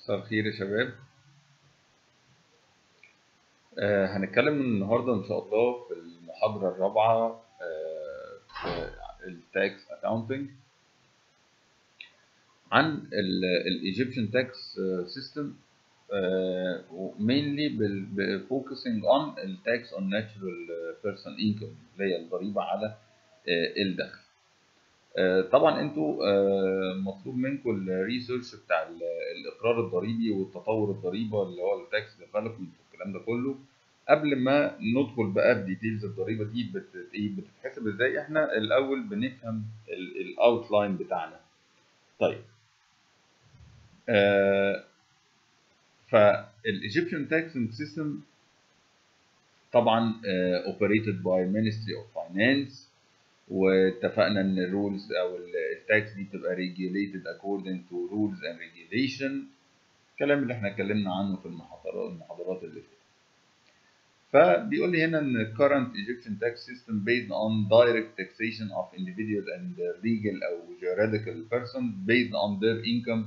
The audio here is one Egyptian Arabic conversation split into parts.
مساء الخير يا شباب آه هنتكلم النهارده ان شاء الله في المحاضرة الرابعة آه في التاكس اكاونتنج عن الايجيبشن تاكس سيستم mainly focusing on التاكس on natural person income اللي هي الضريبة على آه الدخل آه طبعا انتوا آه مطلوب منكم الريسيرش بتاع الاقرار الضريبي والتطور الضريبه اللي هو التاكس ديفلوبمنت والكلام ده كله قبل ما ندخل بقى في ديتيلز الضريبه دي بت... ايه بتتحسب ازاي احنا الاول بنفهم الاوتلاين بتاعنا طيب آه فالايجيبشن تاكسنج سيستم طبعا اوبريتد باي مينستري اوف فاينانس واتفقنا ان الرولز او التاكس دي بتبقى regulated according to rules and regulation الكلام اللي احنا اتكلمنا عنه في المحاضرات المحاضرات اللي فاتت فبيقول لي هنا ان current Egyptian tax system based on direct taxation of individual and legal او juridical person based on their income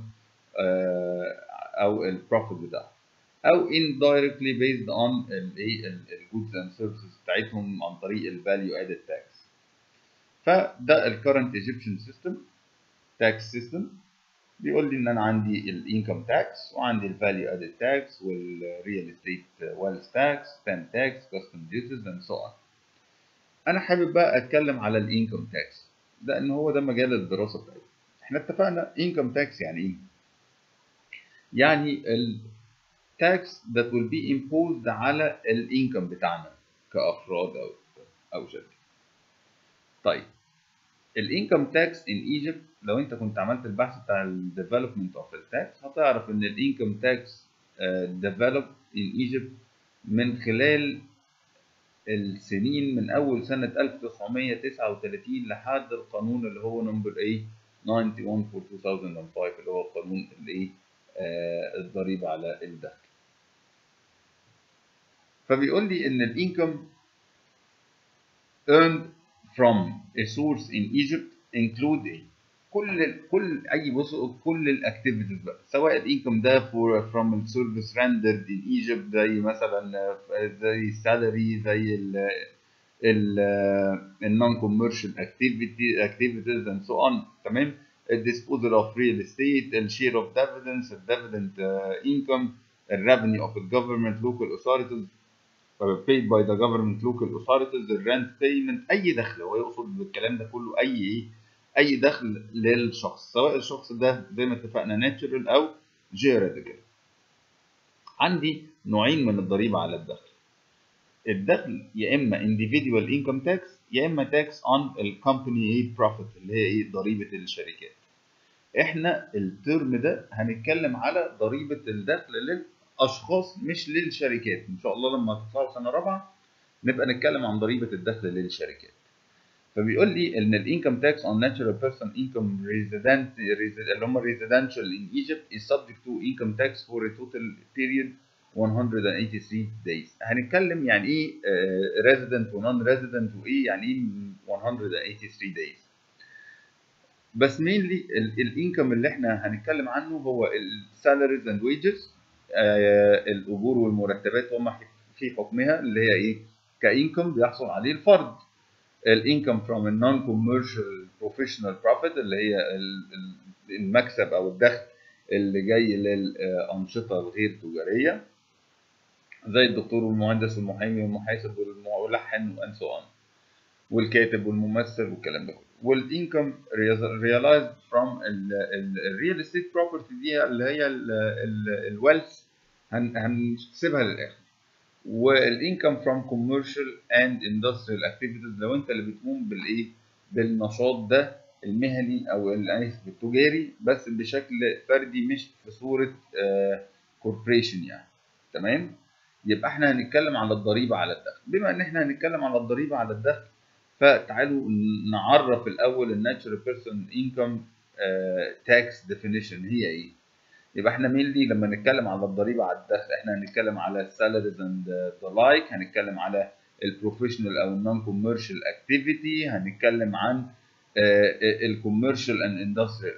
او البروفيت بتاعهم او indirectly based on الايه الجودز and services بتاعتهم عن طريق الفاليو ادد تاكس فده الكرنت ايجيبشن سيستم تاكس سيستم بيقول لي ان انا عندي الانكم تاكس وعندي الفاليو ادد تاكس والريال استيت ويلث تاكس تان تاكس كاستم ديوتيز اند سو اون انا حابب بقى اتكلم على الانكم تاكس لان هو ده مجال الدراسه بتاعتنا احنا اتفقنا انكم تاكس يعني ايه يعني التاكس that will be imposed على الانكم بتاعنا كافراد او او شركه طيب الانكم تاكس ان ايجيبت لو انت كنت عملت البحث بتاع الديفلوبمنت اوف التاكس هتعرف ان الانكم تاكس ديفلوب ان ايجيبت من خلال السنين من اول سنه 1939 لحد القانون اللي هو نمبر ايه 91 for 2005 اللي هو قانون الايه آه الضريبه على الدخل فبيقول لي ان الانكم earned from a source in Egypt include ايه؟ كل كل اي بص كل الاكتيفيتيز بقى سواء الانكم ده for from السيرفيس rendered in Egypt زي مثلا زي السالري زي ال ال النون كوميرشال اكتيفيتي اكتيفيتيز اند سو اون تمام الديسبوزال اوف ريل استيت الشير اوف ديفيدنس الديفيدند انكم الريفينيو اوف الجفرمنت لوكال اوثوريتيز paid by the government local authorities the rent payment اي دخل هو يقصد بالكلام ده كله اي ايه اي دخل للشخص سواء الشخص ده زي ما اتفقنا ناتشرال او جيريديكال عندي نوعين من الضريبه على الدخل الدخل يا اما individual income tax يا اما tax on الكومباني ايه profit اللي هي ايه ضريبه الشركات احنا الترم ده هنتكلم على ضريبه الدخل لل اشخاص مش للشركات ان شاء الله لما تطلعوا سنه رابعه نبقى نتكلم عن ضريبه الدخل للشركات فبيقول لي ان الانكم تاكس on natural person income resident اللي هم residential in Egypt is subject to income tax for a total period 183 days هنتكلم يعني ايه resident و non resident وايه يعني ايه 183 days بس مينلي الانكم اللي احنا هنتكلم عنه هو السالاريز اند ويجز آه الاجور والمرتبات هم في حكمها اللي هي ايه كانكم بيحصل عليه الفرد الانكم فروم النون كوميرشال بروفيشنال بروفيت اللي هي المكسب او الدخل اللي جاي للانشطه الغير تجاريه زي الدكتور والمهندس والمحامي والمحاسب والملحن وان سو اون والكاتب والممثل والكلام ده كله والانكم ريلايزد فروم الريال استيت بروبرتي دي اللي هي الويلث هنحسبها للاخر والانكم فروم كوميرشال اند اندستريال اكتيفيتيز لو انت اللي بتقوم بالايه بالنشاط ده المهني او الاسف التجاري بس بشكل فردي مش في صوره كوربريشن uh, يعني تمام يبقى احنا هنتكلم على الضريبه على الدخل بما ان احنا هنتكلم على الضريبه على الدخل فتعالوا نعرف الاول الناتشورال بيرسون انكم تاكس ديفينيشن هي ايه يبقى احنا مينلي لما نتكلم على الضريبه على الدخل احنا هنتكلم على السالاريز اند ذا لايك هنتكلم على البروفيشنال او النون كوميرشال اكتيفيتي هنتكلم عن الكوميرشال اند اندستريال اكتيفيتي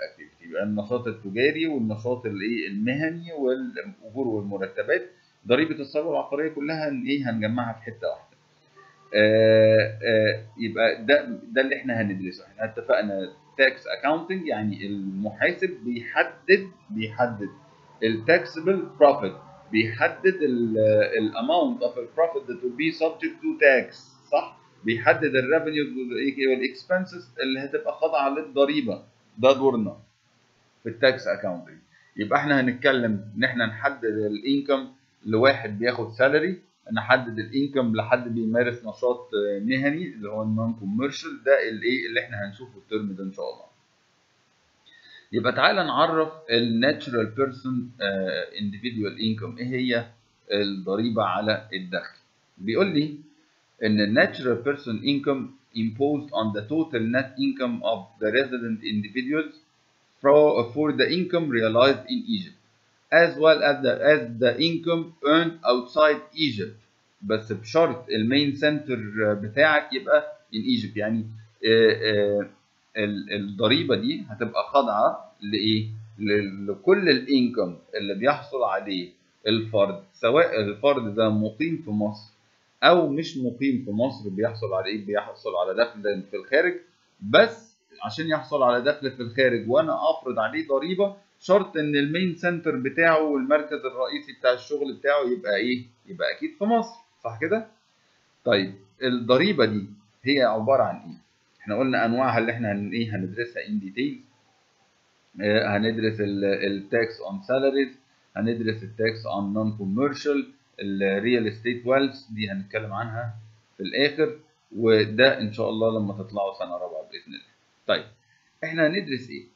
يبقى النشاط التجاري والنشاط الايه المهني والاجور والمرتبات ضريبه الثروه العقاريه كلها ايه هنجمعها في حته واحده آه آه يبقى ده ده اللي احنا هندرسه احنا اتفقنا تاكس اكاونتنج يعني المحاسب بيحدد بيحدد التاكسبل بروفيت بيحدد الاماونت اوف البروفيت that will be subject to tax صح بيحدد الريفينيو والاكسبنسز اللي هتبقى خاضعه للضريبه ده دورنا في التاكس اكاونتنج يبقى احنا هنتكلم ان احنا نحدد الانكم لواحد بياخد سالري نحدد الانكم لحد بيمارس نشاط مهني اللي هو النون كوميرشال ده الايه اللي احنا هنشوفه الترم ده ان شاء الله يبقى تعالى نعرف الناتشرال بيرسون individual انكم ايه هي الضريبه على الدخل بيقول لي ان الناتشرال بيرسون انكم imposed on the total net income of the resident individuals for, for the income realized in Egypt as well as the, as the income earned outside Egypt بس بشرط المين سنتر بتاعك يبقى in Egypt يعني آآ آآ الضريبه دي هتبقى خاضعه لايه؟ لكل الانكم اللي بيحصل عليه الفرد سواء الفرد ده مقيم في مصر او مش مقيم في مصر بيحصل على ايه؟ بيحصل على دخل في الخارج بس عشان يحصل على دخل في الخارج وانا افرض عليه ضريبه شرط ان المين سنتر بتاعه والمركز الرئيسي بتاع الشغل بتاعه يبقى ايه؟ يبقى اكيد في مصر صح كده؟ طيب الضريبه دي هي عباره عن ايه؟ احنا قلنا انواعها اللي احنا هن ايه هندرسها ان ديتيلز هندرس التاكس اون سالاريز هندرس التاكس اون نون كوميرشال الريال استيت ويلث دي هنتكلم عنها في الاخر وده ان شاء الله لما تطلعوا سنه رابعه باذن الله طيب احنا هندرس ايه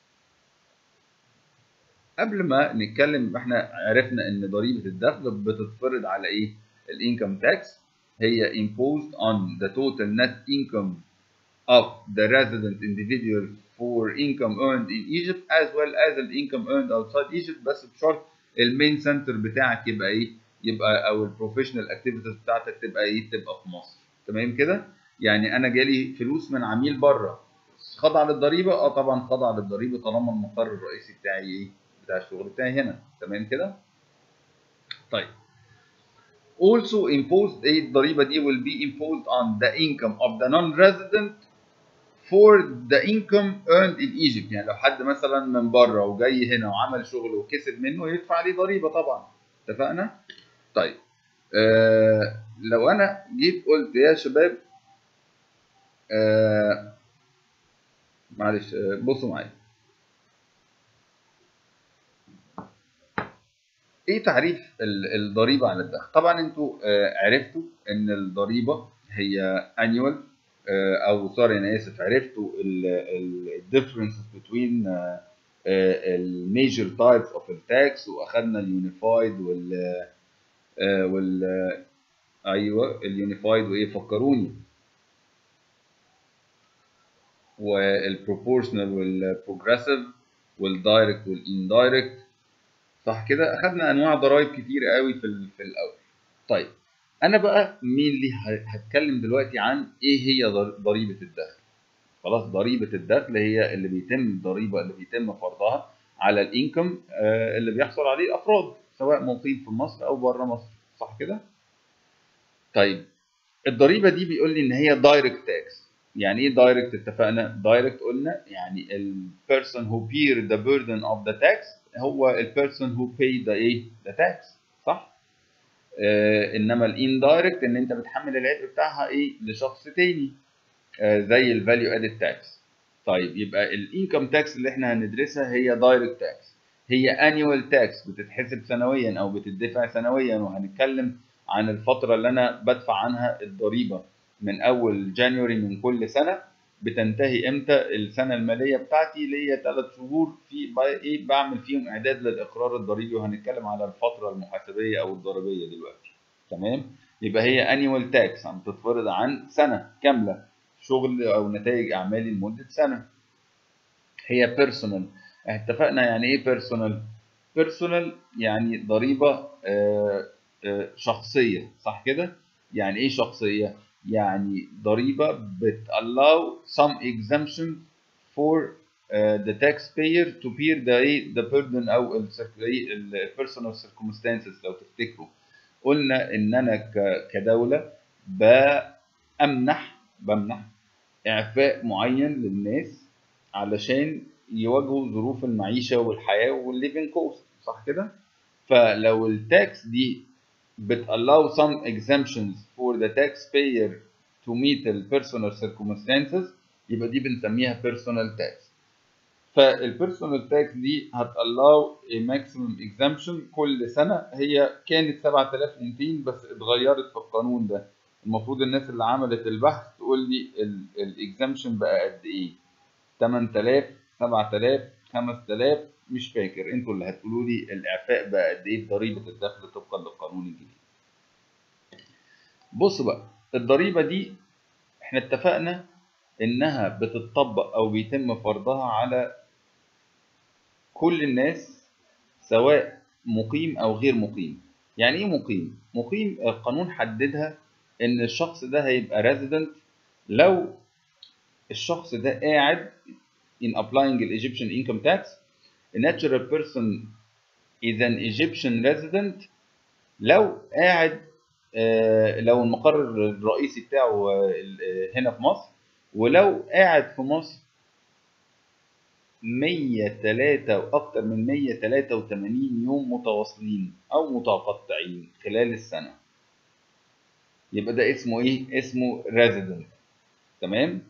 قبل ما نتكلم احنا عرفنا ان ضريبه الدخل بتتفرض على ايه الانكم تاكس هي imposed on the total net income of the resident individual for income earned in Egypt as well as the income earned outside Egypt بس بشرط المين سنتر بتاعك يبقى ايه يبقى او البروفيشنال اكتيفيتيز بتاعتك تبقى ايه تبقى في مصر تمام كده يعني انا جالي فلوس من عميل بره خاضع للضريبه اه طبعا خاضع للضريبه طالما المقر الرئيسي بتاعي ايه بتاع الشغل بتاعي هنا تمام كده طيب also imposed ايه الضريبه دي will be imposed on the income of the non-resident for the income earned in Egypt يعني لو حد مثلا من بره وجاي هنا وعمل شغل وكسب منه يدفع عليه ضريبه طبعا اتفقنا طيب آه لو انا جيت قلت يا شباب آه معلش آه بصوا معايا ايه تعريف الضريبه على الدخل طبعا انتوا آه عرفتوا ان الضريبه هي annual او سوري انا اسف عرفتوا الديفرنسز بتوين الميجر تايبس اوف التاكس واخدنا اليونيفايد وال وال ايوه اليونيفايد وايه فكروني والبروبورشنال والبروجريسيف والدايركت والاندايركت صح كده اخدنا انواع ضرائب كتير قوي في في الاول طيب انا بقى مين اللي هتكلم دلوقتي عن ايه هي ضريبه الدخل خلاص ضريبه الدخل هي اللي بيتم الضريبه اللي بيتم فرضها على الانكم اللي بيحصل عليه الافراد سواء مقيم في مصر او بره مصر صح كده طيب الضريبه دي بيقول لي ان هي دايركت تاكس يعني ايه دايركت اتفقنا دايركت قلنا يعني البيرسون هو بير ذا بيردن اوف ذا تاكس هو البيرسون هو باي ذا ايه ذا تاكس صح آه انما الاندايركت ان انت بتحمل العبء بتاعها ايه لشخص تاني آه زي الفاليو ادد تاكس طيب يبقى الانكم تاكس اللي احنا هندرسها هي دايركت تاكس هي انيوال تاكس بتتحسب سنويا او بتدفع سنويا وهنتكلم عن الفتره اللي انا بدفع عنها الضريبه من اول جانيوري من كل سنه بتنتهي امتى السنه الماليه بتاعتي اللي هي ثلاث شهور في ايه بعمل فيهم اعداد للاقرار الضريبي وهنتكلم على الفتره المحاسبيه او الضريبيه دلوقتي تمام يبقى هي انيوال تاكس عم تتفرض عن سنه كامله شغل او نتائج اعمالي لمده سنه هي بيرسونال اتفقنا يعني ايه بيرسونال بيرسونال يعني ضريبه آآ آآ شخصيه صح كده يعني ايه شخصيه يعني ضريبه بت allow some exemption for uh, the taxpayer to bear the ايه the burden او ال ال personal circumstances لو تفتكروا قلنا ان انا ك- كدوله بامنح بمنح اعفاء معين للناس علشان يواجهوا ظروف المعيشه والحياه والليفنج كوست صح كده فلو التاكس دي بت allow some exemptions for the taxpayer to meet the personal circumstances يبقى دي بنسميها personal tax فالبيرسونال تاكس دي هت allow a maximum exemption كل سنة هي كانت 7200 بس اتغيرت في القانون ده المفروض الناس اللي عملت البحث تقول لي الاكزامشن بقى قد ايه 8000 7000 5000 مش فاكر انتوا اللي هتقولوا لي الاعفاء بقى قد ايه في ضريبة الدخل طبقا للقانون الجديد بص بقى الضريبة دي احنا اتفقنا انها بتطبق او بيتم فرضها على كل الناس سواء مقيم او غير مقيم يعني ايه مقيم مقيم القانون حددها ان الشخص ده هيبقى resident لو الشخص ده قاعد in applying the Egyptian income tax a natural person is an Egyptian resident لو قاعد آه، لو المقر الرئيسي بتاعه آه، هنا في مصر ولو قاعد في مصر 103 واكتر من 183 يوم متواصلين او متقطعين خلال السنه يبقى ده اسمه ايه اسمه resident تمام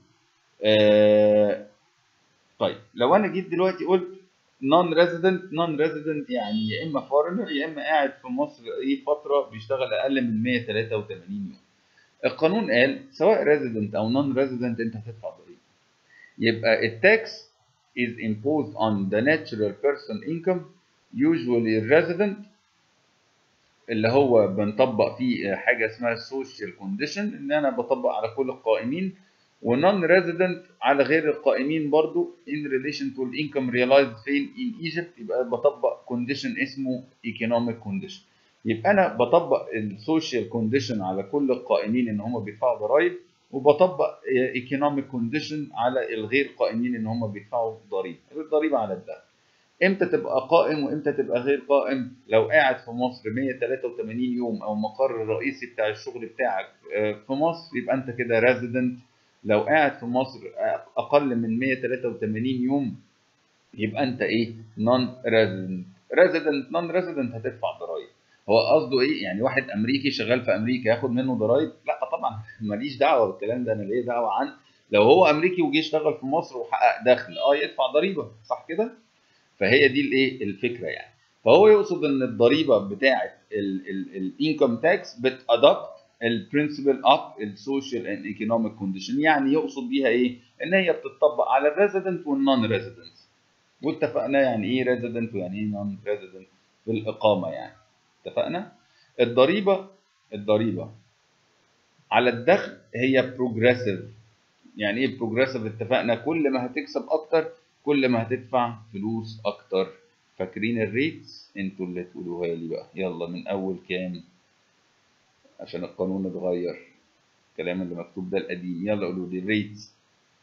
آه طيب لو انا جيت دلوقتي قلت نون ريزيدنت نون ريزيدنت يعني يا اما فورنر يا اما قاعد في مصر ايه فتره بيشتغل اقل من 183 يوم القانون قال سواء ريزيدنت او نون ريزيدنت انت هتدفع ضريبه يبقى التاكس is imposed on the natural person income usually resident اللي هو بنطبق فيه حاجه اسمها social condition ان انا بطبق على كل القائمين ونون ريزيدنت على غير القائمين برضو in relation to the income realized فين in Egypt يبقى بطبق condition اسمه economic condition يبقى انا بطبق السوشيال كونديشن على كل القائمين ان هم بيدفعوا ضرائب وبطبق ايكونوميك كونديشن على الغير قائمين ان هم بيدفعوا ضريبه الضريبه على الدخل امتى تبقى قائم وامتى تبقى غير قائم لو قاعد في مصر 183 يوم او مقر الرئيسي بتاع الشغل بتاعك في مصر يبقى انت كده ريزيدنت لو قاعد في مصر اقل من 183 يوم يبقى انت ايه نون ريزيدنت ريزيدنت نون ريزيدنت هتدفع ضرائب هو قصده ايه يعني واحد امريكي شغال في امريكا ياخد منه ضرائب لا طبعا ماليش دعوه بالكلام ده انا ليه دعوه عن لو هو امريكي وجه يشتغل في مصر وحقق دخل اه يدفع ضريبه صح كده فهي دي الايه الفكره يعني فهو يقصد ان الضريبه بتاعه الانكم تاكس بتادبت البرنسبل اوف السوشيال اند ايكونوميك كونديشن يعني يقصد بيها ايه ان هي بتطبق على الريزيدنت والنون ريزيدنت واتفقنا يعني ايه ريزيدنت ويعني ايه نون ريزيدنت في الاقامه يعني اتفقنا الضريبه الضريبه على الدخل هي بروجريسيف يعني ايه بروجريسيف اتفقنا كل ما هتكسب اكتر كل ما هتدفع فلوس اكتر فاكرين الريتس انتوا اللي تقولوها لي بقى يلا من اول كام عشان القانون اتغير الكلام اللي مكتوب ده القديم يلا قولوا لي الريتس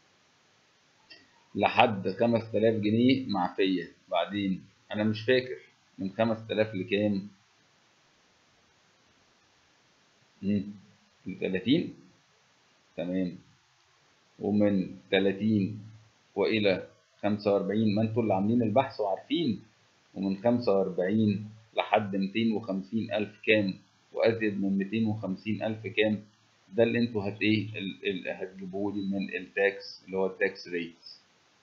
لحد 5000 جنيه معفيه بعدين انا مش فاكر من 5000 لكام ل 30 تمام ومن 30 والى 45 ما انتوا اللي عاملين البحث وعارفين ومن 45 لحد 250 ألف كام وأزيد من 250 ألف كام ده اللي انتوا هت ايه هتجيبوه لي من التاكس اللي هو التاكس ريتس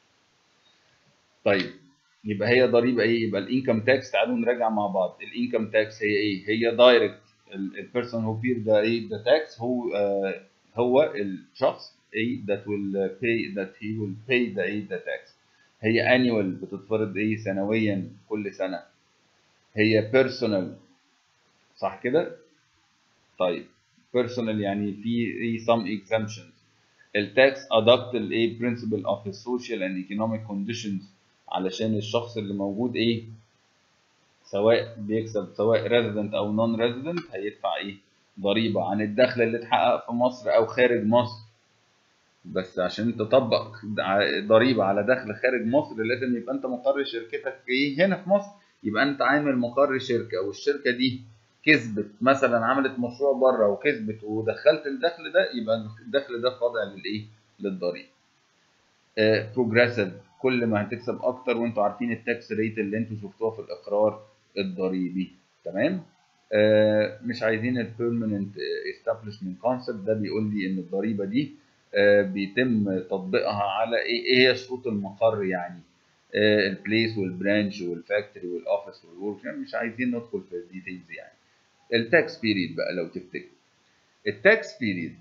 طيب يبقى هي ضريبه ايه يبقى الانكم تاكس تعالوا نراجع مع بعض الانكم تاكس هي ايه هي دايركت البيرسون هو بير ذا ايه ذا تاكس هو آه هو الشخص ايه that will pay that he will pay the ايه the tax هي annual بتتفرض ايه سنويا كل سنة هي personal صح كده طيب personal يعني في ايه some exemptions التاكس adopt الايه principle of the social and economic conditions علشان الشخص اللي موجود ايه سواء بيكسب سواء resident او non resident هيدفع ايه ضريبة عن الدخل اللي اتحقق في مصر او خارج مصر بس عشان تطبق ضريبه على دخل خارج مصر لازم يبقى انت مقر شركتك ايه هنا في مصر يبقى انت عامل مقر شركه والشركه دي كسبت مثلا عملت مشروع بره وكسبت ودخلت الدخل ده يبقى الدخل ده خاضع للايه للضريبه بروجريسيف كل ما هتكسب اكتر وانتوا عارفين التاكس ريت اللي انتوا شفتوها في الاقرار الضريبي تمام آه مش عايزين البيرمننت استابلشمنت كونسبت ده بيقول لي ان الضريبه دي آه بيتم تطبيقها على ايه ايه هي شروط المقر يعني آه البليس والبرانش والفاكتوري والاوفيس والورك يعني مش عايزين ندخل في الديتيلز يعني التاكس بيريد بقى لو تفتكر التاكس بيريد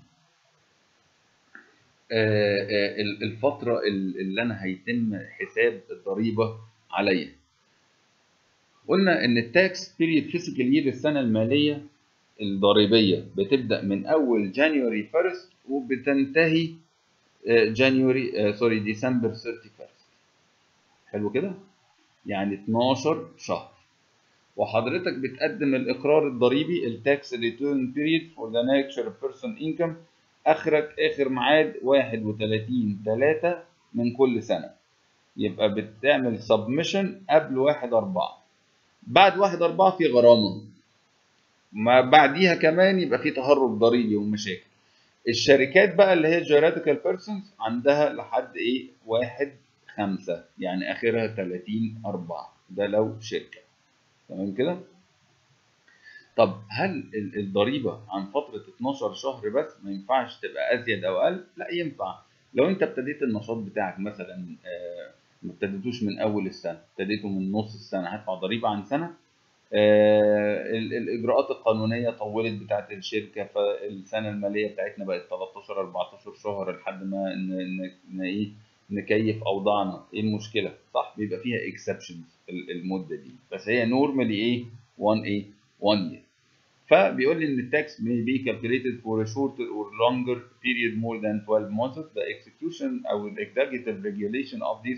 الفترة اللي أنا هيتم حساب الضريبة عليها. قلنا إن التاكس بيريد فيسيكال يير السنة المالية الضريبية بتبدأ من أول جانيوري 1 وبتنتهي جانيوري سوري ديسمبر 31 حلو كده؟ يعني 12 شهر. وحضرتك بتقدم الإقرار الضريبي التاكس ريتيرن بيريد فور ذا ناتشر بيرسون انكم اخرك اخر ميعاد 31 3 من كل سنه يبقى بتعمل سبمشن قبل 1 4 بعد 1 4 في غرامه ما بعديها كمان يبقى في تهرب ضريبي ومشاكل الشركات بقى اللي هي جيراتيكال بيرسونز عندها لحد ايه 1 5 يعني اخرها 30 4 ده لو شركه تمام كده طب هل الضريبه عن فتره 12 شهر بس ما ينفعش تبقى ازيد او اقل؟ لا ينفع لو انت ابتديت النشاط بتاعك مثلا ما ابتديتوش من اول السنه ابتديته من نص السنه هدفع ضريبه عن سنه الاجراءات القانونيه طولت بتاعه الشركه فالسنه الماليه بتاعتنا بقت 13 14 شهر لحد ما ايه نكيف اوضاعنا ايه المشكله صح بيبقى فيها اكسبشنز المده دي بس هي نورمالي ايه 1 ايه 1 year فبيقول لي ان التاكس may be calculated for a shorter or longer period more than 12 months the execution او the executive regulation of this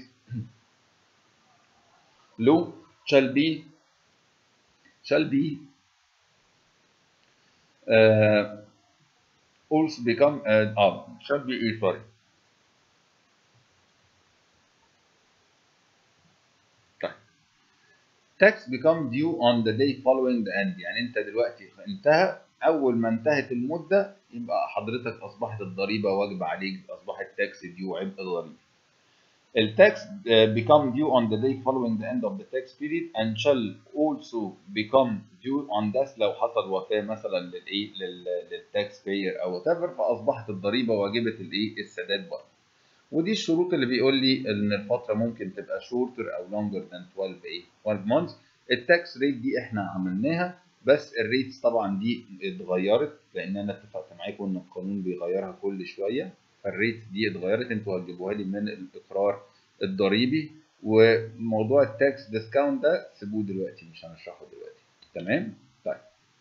law shall be shall be uh, also become uh, uh, shall be a sorry tax become due on the day following the end يعني انت دلوقتي انتهى اول ما انتهت المده يبقى حضرتك اصبحت الضريبه واجبه عليك اصبح التاكس ديو عبء ضريبي التاكس become due on the day following the end of the tax period and shall also become due on this لو حصل وفاه مثلا للايه للتاكس باير او whatever فاصبحت الضريبه واجبه الايه السداد برضه ودي الشروط اللي بيقول لي ان الفتره ممكن تبقى شورتر او لونجر ذان 12 ايه 12 مانثs التاكس ريت دي احنا عملناها بس الريتس طبعا دي اتغيرت لان انا اتفقت معاكم ان القانون بيغيرها كل شويه فالريتس دي اتغيرت انتوا هتجيبوها لي من الاقرار الضريبي وموضوع التاكس ديسكاونت ده سيبوه دلوقتي مش هنشرحه دلوقتي تمام طيب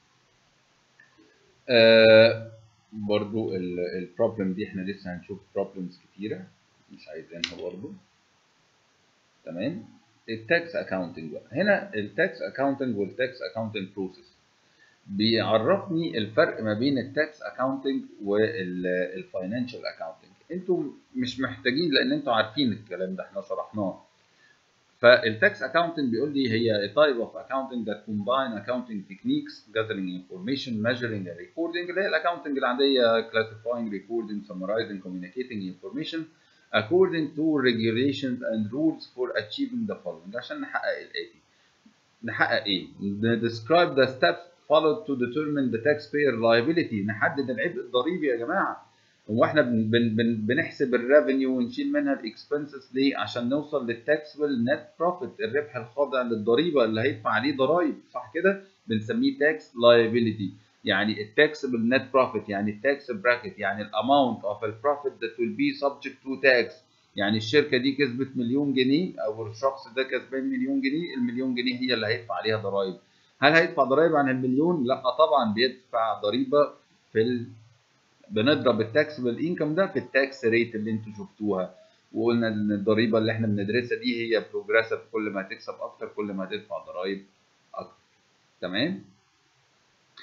آه برضو البروبلم دي احنا لسه هنشوف بروبلمز كتيرة مش عايزينها برضو تمام التاكس اكاونتنج بقى هنا التاكس اكاونتنج والتاكس اكاونتنج بروسيس بيعرفني الفرق ما بين التاكس اكاونتنج والفاينانشال اكاونتنج انتوا مش محتاجين لان انتوا عارفين الكلام ده احنا شرحناه فالتاكس اكاونتنج بيقول لي هي a type of accounting that combine accounting techniques gathering information measuring and recording اللي هي الاكاونتنج العاديه classifying recording summarizing communicating information according to regulations and rules for achieving the following عشان نحقق الاتي نحقق ايه describe the steps followed to determine the taxpayer liability نحدد العبء الضريبي يا جماعه هو احنا بن بن بن بنحسب الريفينيو ونشيل منها الاكسبنسز ليه؟ عشان نوصل للتاكسبل نت بروفيت الربح الخاضع للضريبه اللي هيدفع عليه ضرايب صح كده؟ بنسميه تاكس لايبيليتي يعني التاكسبل نت بروفيت يعني التاكس براكت يعني الاماونت اوف البروفيت ذات ويل بي سبجكت تو تاكس يعني الشركه دي كسبت مليون جنيه او الشخص ده كسبان مليون جنيه المليون جنيه هي اللي هيدفع عليها ضرايب هل هيدفع ضرايب عن المليون؟ لا طبعا بيدفع ضريبه في ال بنضرب التاكسبل انكم ده في التاكس ريت اللي انتوا شفتوها وقلنا ان الضريبه اللي احنا بندرسها دي هي بروجريسيف كل ما تكسب اكتر كل ما تدفع ضرايب اكتر تمام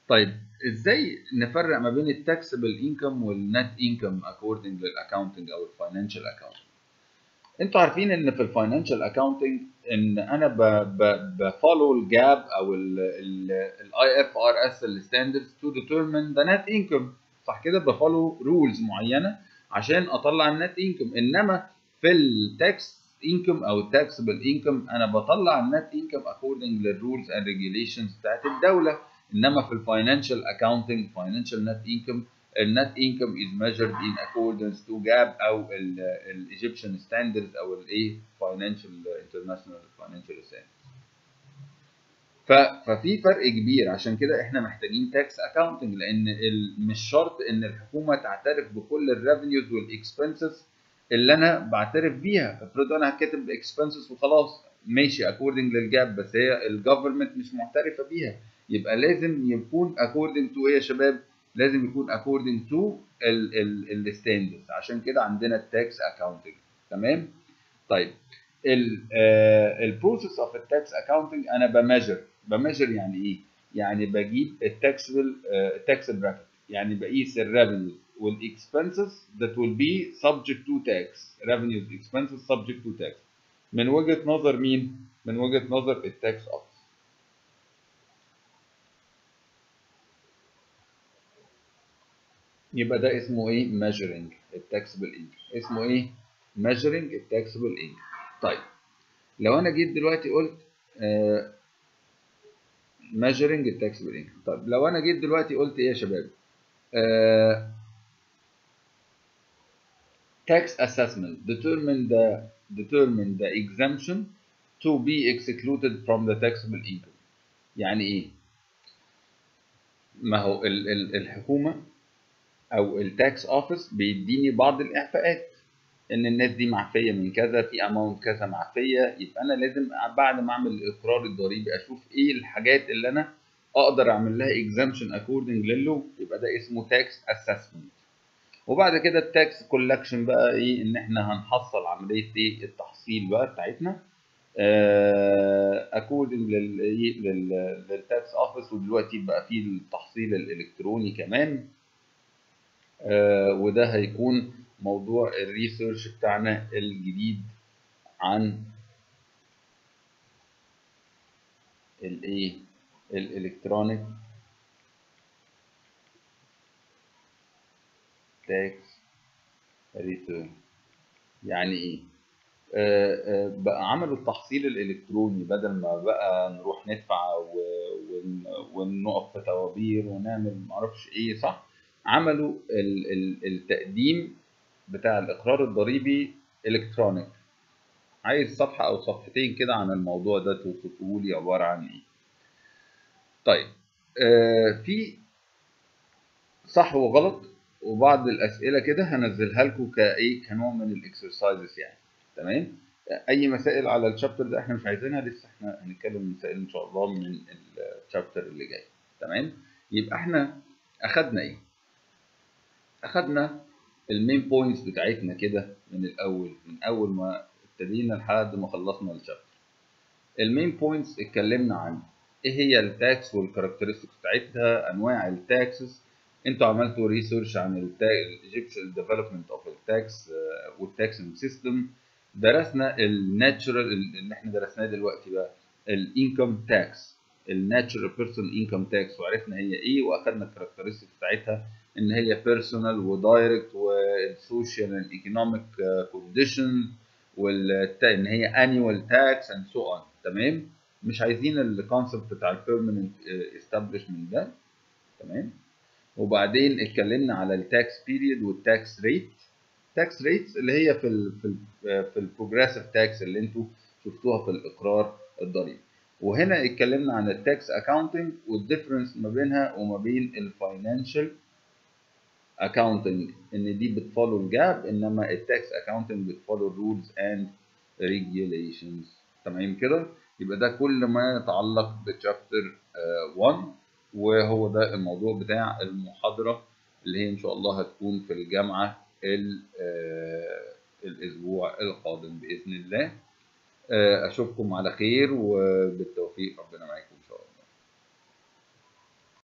طيب ازاي نفرق ما بين التاكسبل انكم والنت انكم اكوردنج للاكاونتنج او الفاينانشال اكاونتنج انتوا عارفين ان في الفاينانشال اكاونتنج ان انا بفولو الجاب او الاي اف ار اس الستاندردز تو ديترمين ذا نت انكم صح كده بفولو رولز معينه عشان اطلع النت انكم انما في التاكس انكم او التاكسبل انكم انا بطلع النت انكم اكوردنج للرولز اند ريجيليشنز بتاعت الدوله انما في الفاينانشال اكاونتنج فاينانشال نت انكم النت انكم از measured in accordance to GAAP او الايجيبشن ستاندردز او الايه فاينانشال انترناشونال فاينانشال ستاندردز ففي فرق كبير عشان كده احنا محتاجين تاكس اكاونتنج لان مش شرط ان الحكومه تعترف بكل الريفينيوز والاكسبنسز اللي انا بعترف بيها افرض انا كاتب اكسبنسز وخلاص ماشي اكوردنج للجاب بس هي الجفرمنت مش معترفه بيها يبقى لازم يكون اكوردنج تو ايه يا شباب لازم يكون according to الستاندردز عشان كده عندنا التاكس اكاونتنج تمام طيب البروسيس اوف التاكس اكاونتنج انا بميجر بميجر يعني ايه يعني بجيب التاكسبل التاكس براكت يعني بقيس الريفينيوز والاكسبنسز that will be subject to tax revenues expenses subject to tax من وجهة نظر مين من وجهة نظر التاكس اوفيس يبقى ده اسمه ايه measuring التاكسبل income اسمه ايه measuring التاكسبل income طيب لو انا جيت دلوقتي قلت آه measuring التاكسبل income طب لو انا جيت دلوقتي قلت ايه يا شباب آه tax assessment determine the determine the exemption to be excluded from the taxable income يعني ايه ما هو ال ال الحكومه او التاكس اوفيس بيديني بعض الاعفاءات ان الناس دي معفيه من كذا في اماونت كذا معفيه يبقى انا لازم بعد ما اعمل الاقرار الضريبي اشوف ايه الحاجات اللي انا اقدر اعمل لها اكزامشن اكوردنج للو يبقى ده اسمه تاكس اسسمنت وبعد كده التاكس كولكشن بقى ايه ان احنا هنحصل عمليه ايه التحصيل بقى بتاعتنا اكوردنج للتاكس اوفيس ودلوقتي بقى في التحصيل الالكتروني كمان آه وده هيكون موضوع الريسيرش بتاعنا الجديد عن الايه الالكترونيك تاكس ريتيرن يعني ايه آه آه بقى عملوا التحصيل الالكتروني بدل ما بقى نروح ندفع ونقف في طوابير ونعمل معرفش ايه صح عملوا التقديم بتاع الاقرار الضريبي الكترونيك عايز صفحه او صفحتين كده عن الموضوع ده توصفوه لي عباره عن ايه طيب آه في صح وغلط وبعض الاسئله كده هنزلها لكم كايه كنوع من الاكسرسايزز يعني تمام اي مسائل على الشابتر ده احنا مش عايزينها لسه احنا هنتكلم مسائل ان شاء الله من الشابتر اللي جاي تمام يبقى احنا اخدنا ايه اخدنا المين بوينتس بتاعتنا كده من الاول من اول ما ابتدينا لحد ما خلصنا الشابتر المين بوينتس اتكلمنا عن ايه هي التاكس والكاركترستكس بتاعتها انواع التاكسز انتوا عملتوا ريسيرش عن الايجيبشن ديفلوبمنت اوف التاكس والتاكسنج سيستم درسنا الناتشرال اللي احنا درسناه دلوقتي بقى الانكم تاكس الناتشرال بيرسون انكم تاكس وعرفنا هي ايه واخدنا الكاركترستكس بتاعتها ان هي بيرسونال ودايركت والسوشيال اند ايكونوميك كونديشن وان هي انيوال تاكس اند سو اون تمام مش عايزين الكونسبت بتاع البيرمننت استابليشمنت ده تمام وبعدين اتكلمنا على التاكس بيريد والتاكس ريت تاكس ريتس اللي هي في ال في ال في البروجريسيف تاكس اللي انتوا شفتوها في الاقرار الضريبي وهنا اتكلمنا عن التاكس اكاونتنج والديفرنس ما بينها وما بين الفاينانشال اكاونتنج ان دي بتفولو الجاب انما التاكس اكاونتنج بتفولو الرولز اند ريجيوليشنز تمام كده يبقى ده كل ما يتعلق بتشابتر 1 وهو ده الموضوع بتاع المحاضره اللي هي ان شاء الله هتكون في الجامعه الاسبوع القادم باذن الله اشوفكم على خير وبالتوفيق ربنا معاكم